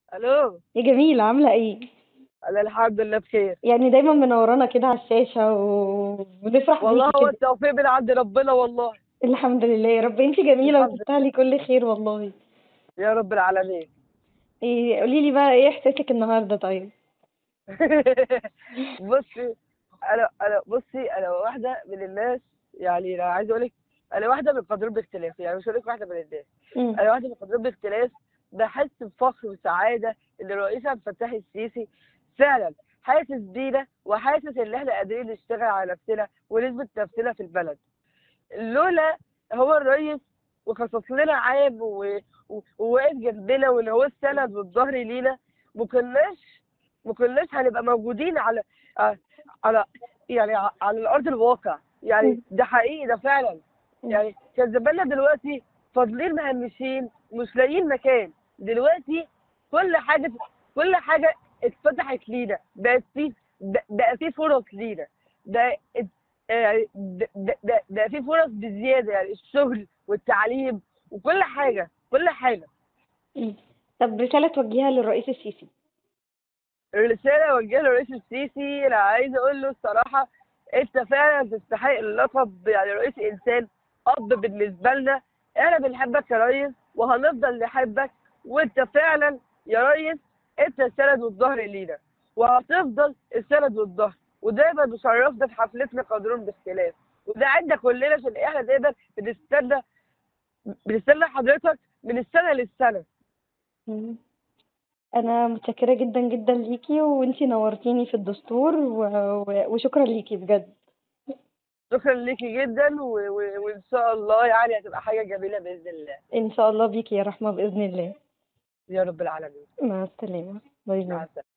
الو يا جميلة عاملة ايه؟ انا الحمد لله بخير يعني دايما منورانا كده على الشاشة و... ونفرح والله بيكي هو كده التوفيق من عند ربنا والله الحمد لله يا رب انتي جميلة الحمد وتستاهلي كل خير والله يا رب العالمين ايه قولي لي بقى ايه احساسك النهاردة طيب؟ بصي انا انا بصي انا واحده من الناس يعني انا عايز اقول لك انا واحده من قدرون باختلاف يعني مش هقول لك واحده من الناس مم. انا واحده من قدرون باختلاف بحس بفخر وسعاده ان الرئيس عبد الفتاح السيسي فعلا حاسس بينا وحاسس ان احنا قادرين نشتغل على نفسنا ونثبت نفسنا في البلد لولا هو الرئيس وخصص لنا عام و- و- وواقف جنبنا وان هو السند والظهر لينا ما كناش ما كناش هنبقى موجودين على آه، على يعني ع- على الارض الواقع يعني مم. ده حقيقي ده فعلا مم. يعني كان زماننا دلوقتي فاضلين مهمشين مش لاقيين مكان دلوقتي كل حاجه كل حاجه اتفتحت لينا بقت في ب- بقى في فرص لينا ده ات- يعني ده, ده, ده, ده في فرص بزياده يعني الشغل والتعليم وكل حاجه كل حاجه مم. طب رسالة توجهيها للرئيس السيسي الرسالة أوجهها للرئيس السيسي أنا عايز أقول له الصراحة أنت فعلا تستحق اللقب يعني رئيس إنسان أب بالنسبة لنا أنا بنحبك يا ريس وهنفضل نحبك وأنت فعلا يا ريس أنت السند والظهر لينا وهتفضل السند والظهر ودايما بشرفنا في حفلتنا قدرون باختلاف وده عندنا كلنا عشان احنا دايما بنستنى بنستنى حضرتك من السنة للسنة مم. انا متشكرة جدا جدا ليكي وانتي نورتيني في الدستور و... و... وشكرا ليكي بجد شكرا ليكي جدا و... و... وان شاء الله يعني هتبقى حاجه جميله باذن الله ان شاء الله بيكي يا رحمة بإذن الله يا رب العالمين مع السلامة باي مع باي السلامه